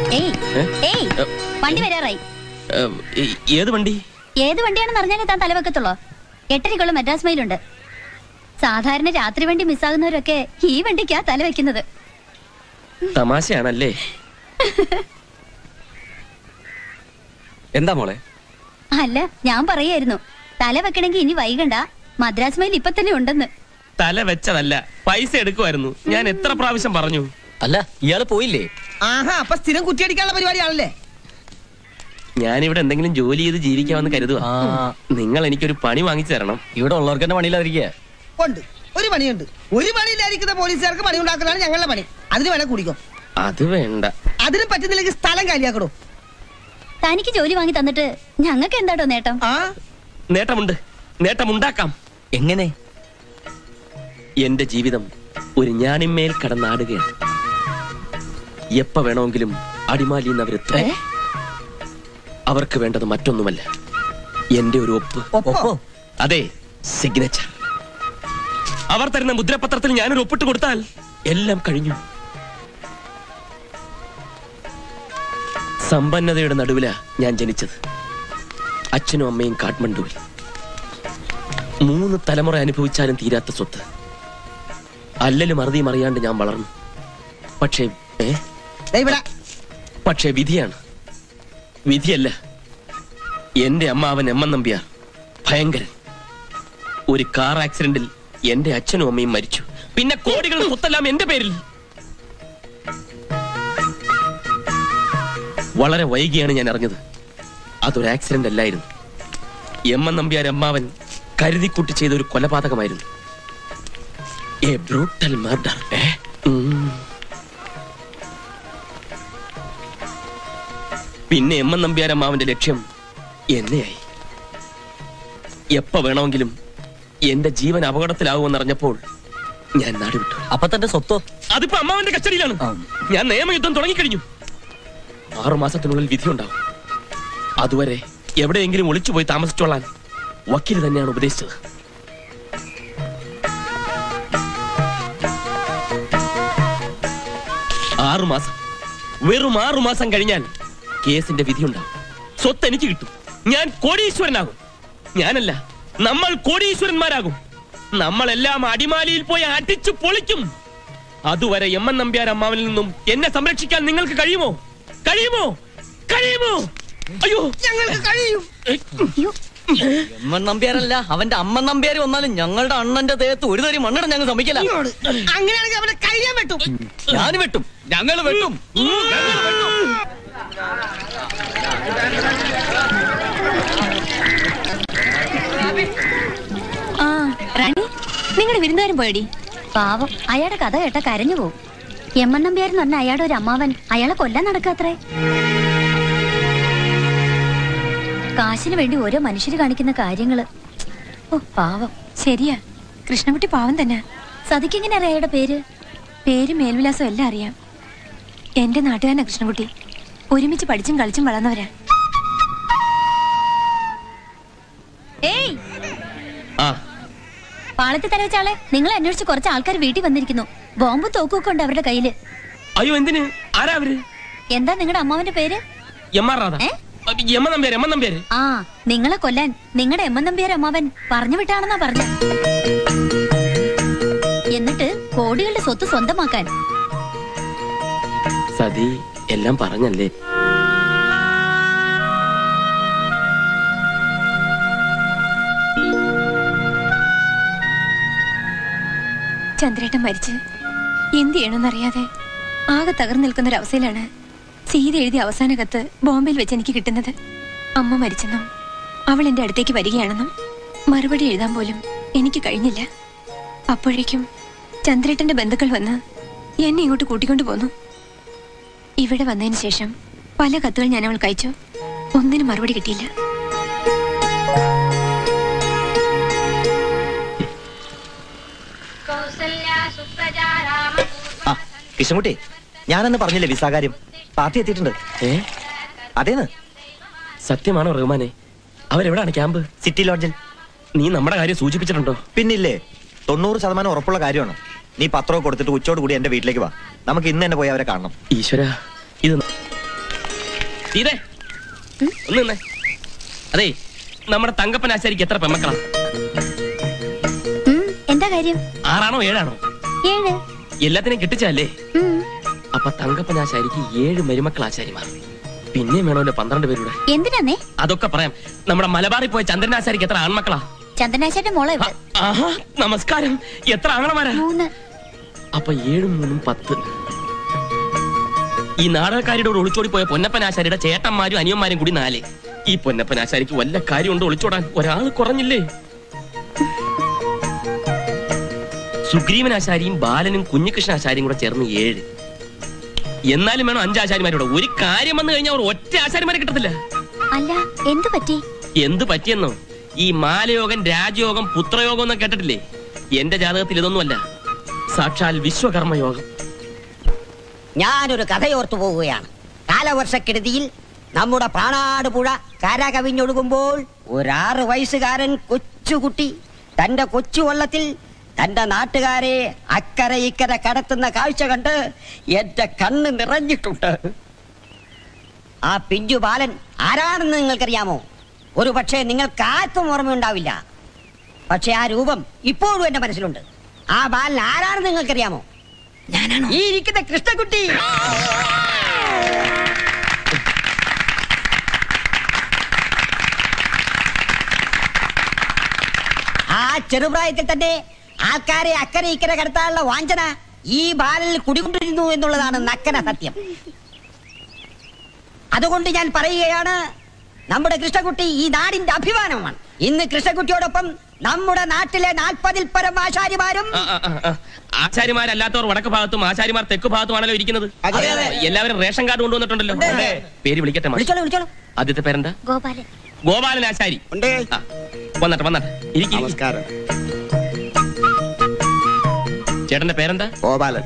ഏയ് ഏ? ഏയ് ഏ, വണ്ടി വരാറായി ഏ, ഏ- ഏത് വണ്ടി ഏത് വണ്ടിയാണെന്ന് അറിഞ്ഞാലേ താൻ തലവെക്കത്തുള്ളോ എട്ടരയ്ക്കുള്ള മദ്രാസ് മെയിലുണ്ട് സാധാരണ രാത്രി വണ്ടി മിസ്സാകുന്നവരൊക്കെ ഈ വണ്ടിക്കാ തല വെക്കുന്നത് തമാശയാണല്ലേ എന്താ മോളെ അല്ല ഞാൻ പറയായിരുന്നു തല വെക്കണമെങ്കിൽ ഇനി വൈകണ്ട മദ്രാസ് മെയിൽ ഇപ്പൊ തന്നെ ഉണ്ടെന്ന് തല വെച്ചതല്ല പൈസ എടുക്കുമായിരുന്നു ഞാൻ എത്ര പ്രാവശ്യം പറഞ്ഞു അല്ല ഇയാള് പോയില്ലേ ആഹാ അപ്പൊ സ്ഥിരം കുറ്റിയടിക്കാനുള്ള പരിപാടിയാണല്ലേ ഞാനിവിടെ എന്തെങ്കിലും ജോലി ചെയ്ത് ജീവിക്കാമെന്ന് കരുതുക ആ നിങ്ങൾ എനിക്കൊരു പണി വാങ്ങിച്ചു തരണം ഇവിടെ ഉള്ളവർക്ക് തന്നെ പണിയില്ലാതിരിക്കുക ഉണ്ട് ഒരു പണിയുണ്ട് ഒരു പണിയില്ലായിരിക്കുന്ന പോലീസുകാർക്ക് പണി ഉണ്ടാക്കലാണ് ഞങ്ങളുടെ പണി അതിന് വേണേ കുടിക്കും അത് വേണ്ട അതിന് പറ്റുന്നില്ലെങ്കിൽ സ്ഥലം കാലിയാക്കണോ തനിക്ക് ജോലി വാങ്ങി തന്നിട്ട് ഞങ്ങൾക്ക് എന്താടോ നേട്ടം ആ നേട്ടമുണ്ട് നേട്ടമുണ്ടാക്കാം എങ്ങനെ എന്റെ ജീവിതം ഒരു ഞാനിന്മേൽ കടന്നാടുകയാണ് എപ്പ വേണമെങ്കിലും അടിമാലിന്ന് അവരെത്തും ഏ? അവർക്ക് വേണ്ടത് മറ്റൊന്നുമല്ല എന്റെ ഒരു ഒപ്പ് ഒപ്പോ അതെ സിഗ്നേച്ചർ അവർ തരുന്ന മുദ്രപത്രത്തിൽ ഞാനൊരു ഒപ്പിട്ട് കൊടുത്താൽ എല്ലാം കഴിഞ്ഞു സമ്പന്നതയുടെ നടുവിലാ ഞാൻ ജനിച്ചത് അച്ഛനും അമ്മയും കാഠ്മണ്ഡുവിൽ മൂന്ന് തലമുറ അനുഭവിച്ചാലും തീരാത്ത സ്വത്ത് അല്ലലും അറുതിയും അറിയാണ്ട് ഞാൻ വളർന്നു പക്ഷേ ഏ ദേ ഇവിടെ പക്ഷേ വിധിയാണ് വിധിയല്ല എന്റെ അമ്മാവൻ എം എൻ നമ്പ്യാർ ഭയങ്കരൻ ഒരു കാർ ആക്സിഡന്റിൽ എന്റെ അച്ഛനും അമ്മയും മരിച്ചു പിന്നെ കോടികൾ സ്വത്തെല്ലാം എന്റെ പേരിൽ വളരെ വൈകിയാണ് ഞാൻ അറിഞ്ഞത് അതൊരു ആക്സിഡന്റ് അല്ലായിരുന്നു എം എൻ നമ്പ്യാർ അമ്മാവൻ കരുതിക്കൂട്ടി ചെയ്ത ഒരു കൊലപാതകമായിരുന്നു എ ബ്രൂട്ടൽ മർഡർ പിന്നെ എം എൻ നമ്പ്യാരമ്മാവന്റെ ലക്ഷ്യം എന്നെയായി എപ്പ വേണമെങ്കിലും എന്റെ ജീവൻ അപകടത്തിലാവുമെന്നറിഞ്ഞപ്പോൾ ഞാൻ നാടുവിട്ടു അപ്പൊ തന്റെ സ്വത്തോ അതിപ്പോ അമ്മാവന്റെ കസ്റ്റഡിയിലാണ് ആ. ഞാൻ നിയമയുദ്ധം തുടങ്ങിക്കഴിഞ്ഞു ആറു മാസത്തിനുള്ളിൽ വിധിയുണ്ടാവും അതുവരെ എവിടെയെങ്കിലും ഒളിച്ചു പോയി താമസിച്ചോളാൻ വക്കീൽ തന്നെയാണ് ഉപദേശിച്ചത് ആറു മാസം വെറും ആറു മാസം കഴിഞ്ഞാൽ കേസിന്റെ വിധിയുണ്ടാവും സ്വത്ത് എനിക്ക് കിട്ടും ഞാൻ കോടീശ്വരനാകും ഞാനല്ല നമ്മൾ കോടീശ്വരന്മാരാകും നമ്മളെല്ലാം അടിമാലിയിൽ പോയി അടിച്ചു പൊളിക്കും അതുവരെ എം എൻ നമ്പ്യാർ അമ്മാവനിൽ നിന്നും എന്നെ സംരക്ഷിക്കാൻ നിങ്ങൾക്ക് കഴിയുമോ കഴിയുമോ കഴിയുമോ അയ്യോ ഞങ്ങൾക്ക് കഴിയും ഏയ്, അയ്യോ എമ്മൻ നമ്പ്യാരല്ല അവന്റെ അമ്മ നമ്പ്യാര് വന്നാലും ഞങ്ങളുടെ അണ്ണന്റെ ദേഹത്ത് ഒരു തരി മണ്ണിട ഞങ്ങൾ സമ്മതിക്കല ഇങ്ങോട്ട്. അങ്ങനെയാണെങ്കിൽ അവനെ കഴിയാൻ പറ്റും ഞാൻ വെട്ടും ഞങ്ങൾ വെട്ടും ആ റാണി നിങ്ങളുടെ വിരുന്നുകാരൻ പോയടി പാവം അയാളുടെ കഥ കേട്ട കരഞ്ഞു പോവും എം എൻ നമ്പ്യാരെന്ന് പറഞ്ഞ അയാളുടെ ഒരു അമ്മാവൻ അയാളെ കൊല്ലാൻ നടക്കാത്രേ കാശിന് വേണ്ടി ഓരോ മനുഷ്യര് കാണിക്കുന്ന കാര്യങ്ങള് ഓ പാവം ശരിയാ കൃഷ്ണൻകുട്ടി പാവം തന്നെ സതിക്കെങ്ങനെ അറിയാം അയാളുടെ പേര് പേര് മേൽവിലാസം എല്ലാം അറിയാം എന്റെ നാട്ടുകാരനാ കൃഷ്ണൻകുട്ടി ഒരുമിച്ച് പഠിച്ചും കളിച്ചും വളർന്നവരാ ഏയ് ആ പാളത്തിൽ തല വെച്ചാളെ നിങ്ങൾ അന്വേഷിച്ച് കുറച്ച് ആൾക്കാർ വീട്ടിൽ വന്നിരിക്കുന്നു ബോംബും തോക്കും ഒക്കെ ഉണ്ട് അവരുടെ കയ്യില് അയ്യോ എന്തിന് ആരാ അവര് എന്താ നിങ്ങളുടെ അമ്മാവന്റെ പേര് എം ആർ രാധ ഏ? M N Nambiar M N Nambiar ആ നിങ്ങളെ കൊല്ലാൻ നിങ്ങളുടെ എം എൻ നമ്പ്യാർ അമ്മാവൻ പറഞ്ഞു വിട്ടാണെന്നാ പറഞ്ഞ എന്നിട്ട് കോടികളുടെ സ്വത്ത് സ്വന്തമാക്കാൻ സതി എല്ലാം പറഞ്ഞല്ലേ ചന്ദ്രേട്ടൻ മരിച്ച് എന്ത് ചെയ്യണമെന്നറിയാതെ ആകെ തകർന്നു നിൽക്കുന്ന ഒരു അവസ്ഥയിലാണ് സീത എഴുതിയ അവസാന കത്ത് ബോംബെയിൽ വെച്ച് എനിക്ക് കിട്ടുന്നത് അമ്മ മരിച്ചെന്നും അവൾ എന്റെ അടുത്തേക്ക് വരികയാണെന്നും മറുപടി എഴുതാൻ പോലും എനിക്ക് കഴിഞ്ഞില്ല അപ്പോഴേക്കും ചന്ദ്രേട്ടന്റെ ബന്ധുക്കൾ വന്ന് എന്നെ ഇങ്ങോട്ട് കൂട്ടിക്കൊണ്ടു പോന്നു ഇവിടെ വന്നതിന് ശേഷം പല കത്തുകൾ ഞാൻ അവൾക്ക് അയച്ചു ഒന്നിനും മറുപടി കിട്ടിയില്ല ആ കൃഷ്ണൻകുട്ടി ഞാനന്ന് പറഞ്ഞില്ലേ വിസ കാര്യം പാർട്ടി എത്തിയിട്ടുണ്ട് ഏ അതേന്ന് സത്യമാണോ റഹ്മാനെ അവരെവിടാണ് ക്യാമ്പ് സിറ്റി ലോഡ്ജിൽ നീ നമ്മുടെ കാര്യം സൂചിപ്പിച്ചിട്ടുണ്ടോ പിന്നില്ലേ തൊണ്ണൂറ് ശതമാനം ഉറപ്പുള്ള കാര്യമാണ് നീ പത്രമൊക്കെ കൊടുത്തിട്ട് ഉച്ചോട് കൂടി എന്റെ വീട്ടിലേക്ക് വാ നമുക്ക് ഇന്ന് തന്നെ പോയി അവരെ കാണണം ഈശ്വര ഇത് സീതേ ഒന്ന് നിന്നേ അതെ നമ്മുടെ തങ്കപ്പൻ ആശാരിക്ക് എത്ര പെമ്മക്കളാ ഉം, എന്താ കാര്യം ആറാണോ ഏഴാണോ ഏഴ് എല്ലാത്തിനെയും കിട്ടിച്ചല്ലേ ഉം, അപ്പൊ തങ്കപ്പൻ ആശാരിക്ക് ഏഴ് മരുമക്കൾ ആശാരിമാർ പിന്നെ വേണമല്ലോ പന്ത്രണ്ട് പേരുടെ എന്തിനാന്നേ അതൊക്കെ പറയാം നമ്മുടെ മലബാറിൽ പോയ ചന്ദ്രൻ ആശാരിക്ക് എത്ര ആൺമക്കളാ ചന്ദനാശന്റെ മോളെ ആ, ആഹാ നമസ്കാരം എത്ര ആങ്ങളമാരാ മൂന്ന് അപ്പൊ ഏഴും മൂന്നും പത്ത് ഈ നാടകക്കാരിയുടെ കൂടെ ഒളിച്ചോടി പോയ പൊന്നപ്പനാശാരിയുടെ ചേട്ടന്മാരും അനിയന്മാരും കൂടി നാല് ഈ പൊന്നപ്പനാശാരിക്ക് വല്ല കാര്യമുണ്ടോ ഒളിച്ചോടാൻ ഒരാൾ കുറഞ്ഞില്ലേ സുഗ്രീവനാശാരിയും ബാലനും കുഞ്ഞികൃഷ്ണാശാരിയും കൂടെ ചേർന്ന് ഏഴ് എന്നാലും വേണം അഞ്ച് ആശാരിമാരോട് ഒരു കാര്യം വന്നു കഴിഞ്ഞാൽ അവർ ഒറ്റ ആശാരിമാരെ കിട്ടത്തില്ല അല്ല എന്തു പറ്റി എന്ത് പറ്റിയെന്നോ ഈ മാലയോഗം രാജയോഗം പുത്രയോഗം എന്നൊക്കെ കേട്ടിട്ടില്ലേ എന്റെ ജാതകത്തിൽ ഇതൊന്നുമല്ല സാക്ഷാൽ വിശ്വകർമ്മ യോഗം ഞാനൊരു കഥയോർത്തു പോവുകയാണ് കാലവർഷക്കെടുതിയിൽ നമ്മുടെ പാണാട് പുഴ കരകവിഞ്ഞൊഴുകുമ്പോൾ ഒരാറ് വയസ്സുകാരൻ കൊച്ചുകുട്ടി തന്റെ കൊച്ചു വള്ളത്തിൽ തന്റെ നാട്ടുകാരെ അക്കരെ ഇക്കരെ കടത്തുന്ന കാഴ്ച കണ്ട് എന്റെ കണ്ണ് നിറഞ്ഞിട്ടുണ്ട് ആ പിഞ്ചു ബാലൻ ആരാണെന്ന് നിങ്ങൾക്കറിയാമോ ഒരു പക്ഷേ നിങ്ങൾക്ക് ആർക്കും ഓർമ്മയുണ്ടാവില്ല പക്ഷെ ആ രൂപം ഇപ്പോഴും എന്റെ മനസ്സിലുണ്ട് ആ ബാലൻ ആരാണെന്ന് നിങ്ങൾക്കറിയാമോ ഞാനാണോ ഈ ഇരിക്കുന്ന കൃഷ്ണകുട്ടി ആ ചെറുപ്രായത്തിൽ തന്നെ ആൾക്കാരെ അക്കരെ ഇക്കരെ കടത്താനുള്ള വാഞ്ചന ഈ ബാലനിൽ കുടികൊണ്ടിരുന്നു എന്നുള്ളതാണ് നക്കന സത്യം അതുകൊണ്ട് ഞാൻ പറയുകയാണ് നമ്മുടെ കൃഷ്ണകുട്ടി ഈ നാടിന്റെ അഭിമാനമാണ് ഇന്ന് കൃഷ്ണകുട്ടിയോടൊപ്പം നമ്മുടെ നാട്ടിലെ നാൽപ്പതിൽ പരം ആശാരിമാരും ആ, ആ, ആ, ആ. ആശാരിമാരല്ലാത്തവർ വടക്ക് ഭാഗത്തും ആശാരിമാർ തെക്ക് ഭാഗത്തുമാണല്ലോ ഇരിക്കുന്നത് അതെ, അതെ. എല്ലാവരും റേഷൻ കാർഡ് കൊണ്ടുവന്നിട്ടുണ്ടല്ലോ പേര് വിളിക്കട്ടെ മാഷ്. വിളിച്ചോളൂ വിളിച്ചോളൂ ആദ്യത്തെ പേരെന്താ ഗോപാലൻ ഗോപാലൻ ആശാരി ഉണ്ട് ആ, വന്നട്ടെ വന്നട്ടെ ഇരിക്കും നമസ്കാരം ചേട്ടന്റെ പേരെന്താ ഗോപാലൻ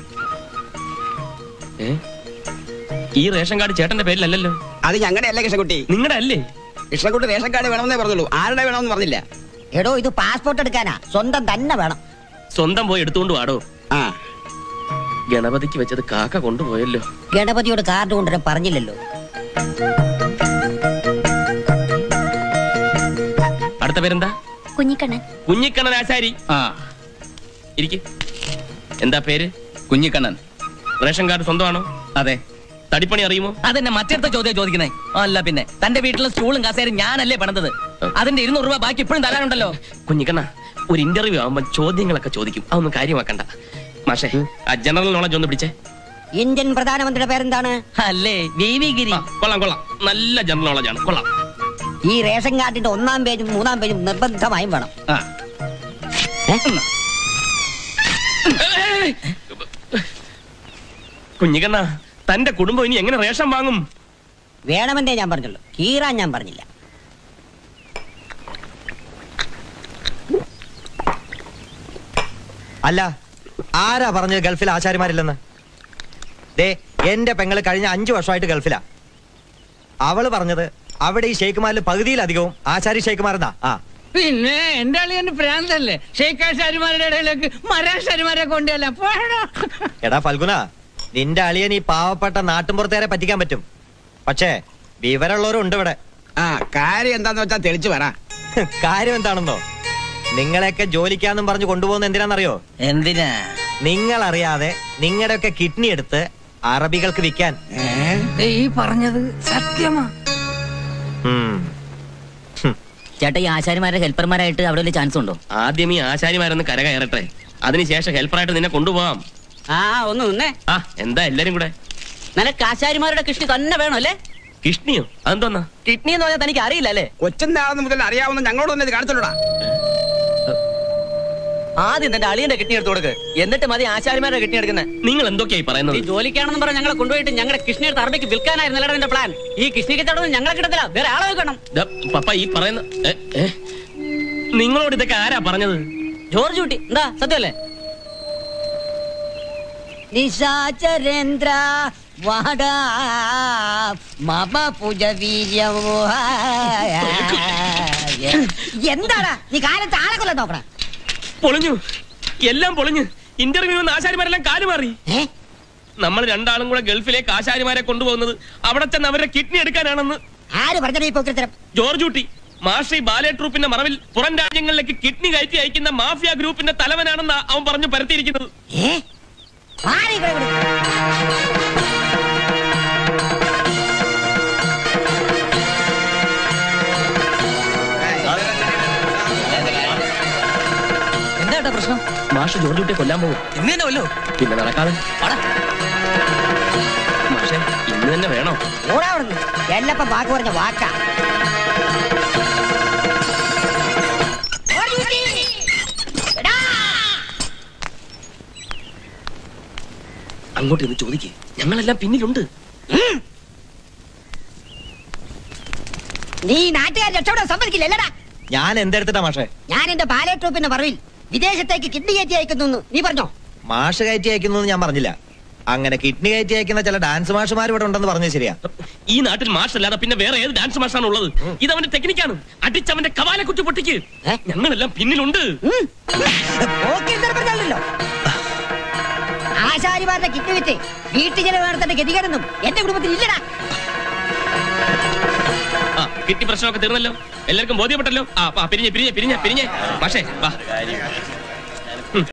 ഏ? ഈ റേഷൻ കാർഡ് ചേട്ടന്റെ പേരിലല്ലല്ലോ അത് ഞങ്ങളുടെ അല്ല കൃഷ്ണൻകുട്ടി നിങ്ങളുടെ അല്ലേ കൃഷ്ണൻകുട്ടി റേഷൻ കാർഡ് വേണമെന്നേ പറഞ്ഞുള്ളൂ ആരുടെ വേണമെന്ന് പറഞ്ഞില്ല എടോ ഇത് പാസ്പോർട്ട് എടുക്കാനാ സ്വന്തം തന്നെ വേണം സ്വന്തം പോയി എടുത്തുകൊണ്ട് വാടോ ആ ഗണപതിക്ക് വെച്ചത് കാക്ക കൊണ്ടുപോയല്ലോ ഗണപതിയോട് കാർഡ് കൊണ്ടുവരാൻ പറഞ്ഞില്ലല്ലോ അടുത്ത പേരെന്താ കുഞ്ഞിക്കണ്ണൻ കുഞ്ഞിക്കണ്ണൻ ആശാരി ആ ഇരിക്ക് എന്താ പേര് കുഞ്ഞിക്കണ്ണൻ റേഷൻ കാർഡ് സ്വന്തമാണോ അതെ തടിപ്പണി അറിയുമോ അതെന്നെ മറ്റടുത്ത ചോദ്യം ചോദിക്കുന്നേ അല്ല പിന്നെ തന്റെ വീട്ടിലെ സ്റ്റൂളും കസേരും ഞാനല്ലേ പണിതത് അതിന്റെ ഇരുന്നൂറ് രൂപ ബാക്കി ഇപ്പോഴും തരാനുണ്ടല്ലോ കുഞ്ഞിക്കണ്ണ ഒരു ഇന്റർവ്യൂ ആവുമ്പോ ചോദ്യങ്ങളൊക്കെ ചോദിക്കും അതൊന്നും കാര്യമാക്കണ്ട മാഷേ ആ ജനറൽ നോളജ് ഒന്ന് പിടിച്ചേ ഇന്ത്യൻ പ്രധാനമന്ത്രിയുടെ പേരെന്താണ് അല്ലേ വി വി ഗിരി ആ, കൊള്ളാം കൊള്ളാം നല്ല ജനറൽ നോളജ് ആണ് കൊള്ളാം ഈ റേഷൻ കാർഡിന്റെ ഒന്നാം പേജും മൂന്നാം പേജും നിർബന്ധമായും വേണം ആ കുഞ്ഞിക്കണ്ണ തന്റെ കുടുംബം ഇനി എങ്ങനെ റേഷൻ വാങ്ങും വേണമെന്നേ ഞാൻ പറഞ്ഞുള്ളൂ കീറാൻ ഞാൻ പറഞ്ഞില്ല അല്ല ആരാ പറഞ്ഞത് ഗൾഫിൽ ആശാരിമാരില്ലെന്ന് ദേ എന്റെ പെങ്ങള് കഴിഞ്ഞ അഞ്ചു വർഷമായിട്ട് ഗൾഫിലാ അവള് പറഞ്ഞത് അവിടെ ഈ ഷെയ്ഖുമാരിൽ പകുതിയിലധികവും ആശാരി ഷെയ്ഖുമാരെന്നാ ആ പിന്നെ എന്റെ അളിയന്റെ പ്രാന്തല്ലേ ഷെയ്ക്കാശാരിമാരുടെ ഇടയിലേക്ക് മരാശാരിമാരെ കൊണ്ടുവല്ല പോഴോ എടാ ഫൽഗുന നിന്റെ അളിയൻ ഈ പാവപ്പെട്ട നാട്ടുമ്പുറത്തേരെ പറ്റിക്കാൻ പറ്റും പക്ഷേ വിവരമുള്ളവരും ഉണ്ട് ഇവിടെ ആ കാര്യം എന്താന്ന് വെച്ചാ തെളിച്ചു പറ കാര്യം എന്താണെന്നോ നിങ്ങളെയൊക്കെ ജോലിക്കാന്നും പറഞ്ഞു കൊണ്ടുപോകുന്ന എന്തിനാണെന്നറിയോ എന്തിനാ നിങ്ങൾ അറിയാതെ നിങ്ങളുടെയൊക്കെ കിഡ്നി എടുത്ത് അറബികൾക്ക് വിൽക്കാൻ ഈ പറഞ്ഞത് സത്യമാ ഉം. ചേട്ടാ ഈ ആശാരിമാരുടെ ഹെൽപ്പർമാരായിട്ട് അവിടെ വല്ല ചാൻസ് ഉണ്ടോ ആദ്യം ഈ ആശാരിമാരൊന്ന് കര കയറട്ടെ അതിനുശേഷം ഹെൽപ്പറായിട്ട് നിന്നെ കൊണ്ടുപോവാം ആ ഒന്ന് നിന്നേ ആ എന്താ എല്ലാരും കൂടെ നിനക്ക് ആശാരിമാരുടെ കൃഷി തന്നെ വേണം അല്ലേ കിഷ്ണിയോ അതെന്തോന്നാ കിഡ്നി എന്ന് പറഞ്ഞാൽ തനിക്ക് അറിയില്ല അല്ലേ കൊച്ചിന്റെ ആളെന്ന് മുതൽ അറിയാവുന്ന ഞങ്ങളോട് തന്നെ ഇത് കാണിച്ചോടാ ആദ്യം തന്റെ അളിയന്റെ കിഡ്നി എടുത്തു കൊടുക്ക് എന്നിട്ട് മതി ആശാരിമാരുടെ കിഡ്നി എടുക്കുന്നത് നിങ്ങൾ എന്തൊക്കെയായി പറയുന്നത് ജോലിക്കാണെന്ന് പറഞ്ഞ് ഞങ്ങളെ കൊണ്ടുപോയിട്ട് ഞങ്ങളുടെ കൃഷ്ണ എടുത്ത് അറബിക്ക് വിൽക്കാനായിരുന്നല്ലോ എന്റെ പ്ലാൻ ഈ കൃഷ്ണ കച്ചവടം ഞങ്ങളെ കിട്ടത്തില്ല വേറെ ആളെ വെക്കണം ദാ, പപ്പ ഈ പറയുന്ന ഏ, ഏ? നിങ്ങളോട് ഇതൊക്കെ ആരാ പറഞ്ഞത് ജോർജ് കുട്ടി എന്താ സത്യമല്ലേ നിശാചരേന്ദ്ര വാടാ മമ പൂജ എന്താടാ നീ കാലത്ത് ആളെ കൊല്ലം നോക്കണ പൊളിഞ്ഞു എല്ലാം പൊളിഞ്ഞു ഇന്റർവ്യൂ ആശാരിമാരെല്ലാം കാലുമാറി ഏ നമ്മൾ രണ്ടാളും കൂടെ ഗൾഫിലേക്ക് ആശാരിമാരെ കൊണ്ടുപോകുന്നത് അവിടെ ചെന്ന് അവരുടെ കിഡ്നി എടുക്കാനാണെന്ന് ആര് പറഞ്ഞത് ഈ പൊക്കിത്തരം ജോർജ് ഊട്ടി മാഷി ബാലെ ട്രൂപ്പിന്റെ മറവിൽ പുറം രാജ്യങ്ങളിലേക്ക് കിഡ്നി കയറ്റി അയക്കുന്ന മാഫിയ ഗ്രൂപ്പിന്റെ തലവനാണെന്ന് അവൻ പറഞ്ഞു പരത്തിയിരിക്കുന്നത് ഏ ആരെ ഇവിടെ വിടും? എന്താ ഏട്ടാ പ്രശ്നം മാഷ് ജോർജ് ഊട്ടിയെ കൊല്ലാൻ പോകും ഇന്ന് തന്നെ വല്ലോ പിന്നെ നടക്കാതെ വാടാ. മാഷെ ഇന്ന് തന്നെ വേണോ ഓടാ അവിടുന്ന് എല്ലപ്പം വാക്ക് പറഞ്ഞ വാക്കാ ഓടി ഊട്ടി. എടാ. അങ്ങോട്ട് ഇന്ന് ചോദിക്കേ ഞങ്ങളെല്ലാം പിന്നിലുണ്ട് നീ നാട്ടുകാർ രക്ഷപ്പെടാൻ സമ്മതിക്കില്ല അല്ലടാ ഞാൻ എന്തെടുത്തിട്ടാ മാഷേ ഞാൻ എന്റെ ബാലെ ട്രൂപ്പിന്റെ മറവിൽ വിദേശത്തേക്ക് കിഡ്നി കയറ്റി അയക്കുന്നു നീ പറഞ്ഞോ മാഷ് കയറ്റി അയക്കുന്നു ഞാൻ പറഞ്ഞില്ല അങ്ങനെ കിഡ്നി കയറ്റി അയക്കുന്ന ചില ഡാൻസ് മാഷുമാർ ഇവിടെ ഉണ്ടെന്ന് പറഞ്ഞത് ശരിയാ ഈ നാട്ടിൽ മാഷ് അല്ലാതെ പിന്നെ വേറെ ഏത് ഡാൻസ് മാഷാണ് ഉള്ളത് ഇത് അവന്റെ ടെക്നിക്കാണ് അടിച്ചവന്റെ കവാലെ കുറ്റി പൊട്ടിക്ക് ഏ? ഞങ്ങളെല്ലാം പിന്നിലുണ്ട് ഉം. പോക്കിരി പറഞ്ഞല്ലോ ആശാരിമാരുടെ കിഡ്നി വിറ്റ് വീട്ടു ചെലവ് നടത്തേണ്ട ഗതികേടൊന്നും എന്റെ കുടുംബത്തിൽ ഇല്ലടാ ആ കിഡ്നി പ്രശ്നമൊക്കെ തീർന്നല്ലോ എല്ലാവർക്കും ബോധ്യപ്പെട്ടല്ലോ ആ ആ, പിരിഞ്ഞേ പിരിഞ്ഞേ പിരിഞ്ഞേ പിരിഞ്ഞേ മാഷേ വാ